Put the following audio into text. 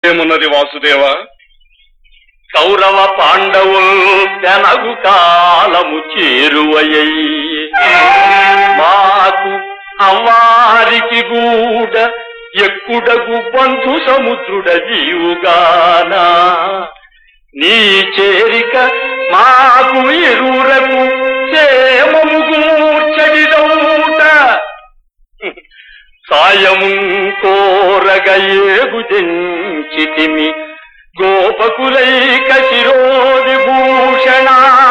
ఏమున్నది వాసుదేవ కౌరవ పాండవుల్ తెనగు కాలము చేరువయ్యి మాకు అమ్మారికి గూడ ఎక్కుడగు బంధు సముద్రుడ జీవుగానా నీ చేరిక మాకు ఇరువురకు క్షేమము గూర్చడిదౌట సాయము కోరగ ఏగుదెంచితిమి గోపకులైక శిరోది భూషణ